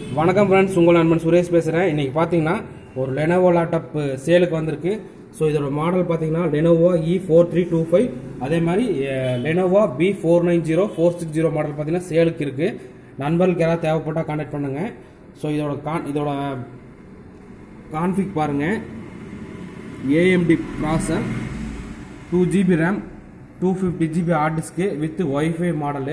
வணக்கம் ஃப்ரெண்ட்ஸ் உங்கள் நண்பன் சுரேஷ் பேசுகிறேன் இன்றைக்கி பார்த்தீங்கன்னா ஒரு லெனோவோ லேப்டாப் சேலுக்கு வந்திருக்கு ஸோ இதோட மாடல் பார்த்தீங்கன்னா Lenovo E four three two five அதே மாதிரி Lenovo B four nine zero four six zero model பார்த்தீங்கன்னா சேலுக்கு இருக்குது நண்பர்களுக்கு யாராவது தேவைப்பட்டால் கான்டாக்ட் பண்ணுங்கள் ஸோ இதோட கான் இதோட கான்ஃபிக் பாருங்கள் AMD processor two GB RAM two fifty GB hard disk with wifi model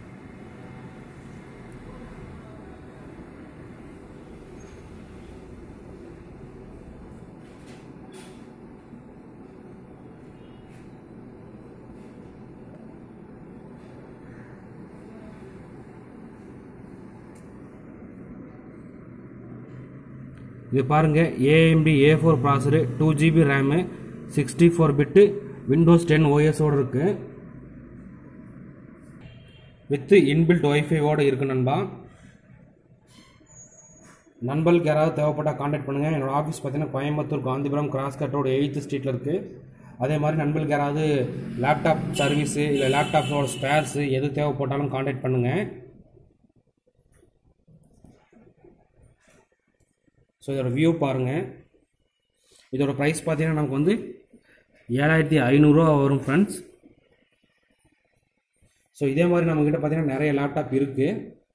இது பாருங்க AMD A four processor two GB RAM sixty four bit Windows ten ஓஎஸோடு இருக்கு வித் இன்பில்ட் ஒய்ஃபைவோடு இருக்கு நண்பா நண்பர்களுக்கு யாராவது தேவைப்பட்டால் காண்டாக்ட் பண்ணுங்கள் என்னோட ஆஃபீஸ் பார்த்தீங்கன்னா Coimbatore Gandhipuram cross cut road eighth ஸ்ட்ரீட்டில் இருக்குது அதே மாதிரி நண்பர்களுக்கு யாராவது லேப்டாப் சர்வீஸு இல்லை லேப்டாப்ஸோட ஸ்பேர்ஸு எது தேவைப்பட்டாலும் காண்டாக்ட் பண்ணுங்கள் ஸோ இதோட வியூ பாருங்கள் இதோட ப்ரைஸ் பார்த்தீங்கன்னா நமக்கு வந்து ஏழாயிரத்தி ஐநூறுரூவா வரும் ஃப்ரெண்ட்ஸ் ஸோ இதே மாதிரி நம்மக்கிட்ட பார்த்தீங்கன்னா நிறைய லேப்டாப் இருக்குது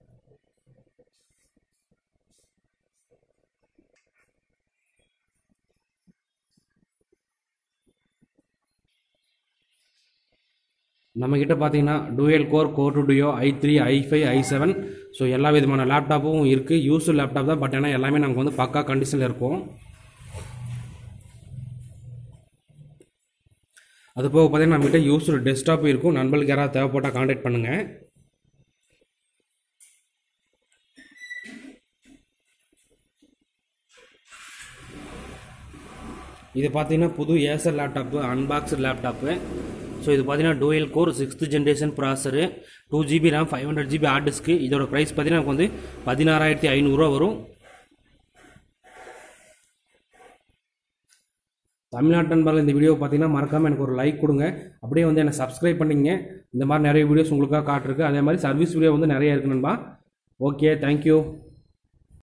நம்மக்கிட்ட பார்த்தீங்கன்னா dual core core two duo i three i five i seven so எல்லா விதமான லேப்டாப்பும் இருக்குது யூஸ்டு லேப்டாப் தான் பட் ஆனால் எல்லாமே நமக்கு வந்து பக்கா கண்டிஷனில் இருக்கும் அது போக பார்த்தீங்கன்னா நம்மகிட்ட யூஸ்டு டெஸ்க்டாப்பும் இருக்கும் நண்பர்களுக்கு யாராவது தேவைப்பட்டால் காண்டாக்ட் பண்ணுங்கள் இது பார்த்தீங்கன்னா புது Acer laptop unboxed laptop so இது பார்த்தீங்கன்னா dual core sixth generation processor two GB RAM five hundred GB hard disk இதோட ப்ரைஸ் பார்த்தீங்கன்னா நமக்கு வந்து பதினாறாயிரத்தி ஐநூறுரூவா வரும் தமிழ்நாட்டு நண்பர்கள் இந்த வீடியோ பார்த்தீங்கன்னா மறக்காமல் எனக்கு ஒரு லைக் கொடுங்க அப்படியே வந்து என்னை சப்ஸ்கிரைப் பண்ணிங்க இந்த மாதிரி நிறைய வீடியோஸ் உங்களுக்காக காட்டிருக்கு அதே மாதிரி சர்வீஸ் வீடியோ வந்து நிறைய இருக்கு நண்பா ஓகே தேங்க்யூ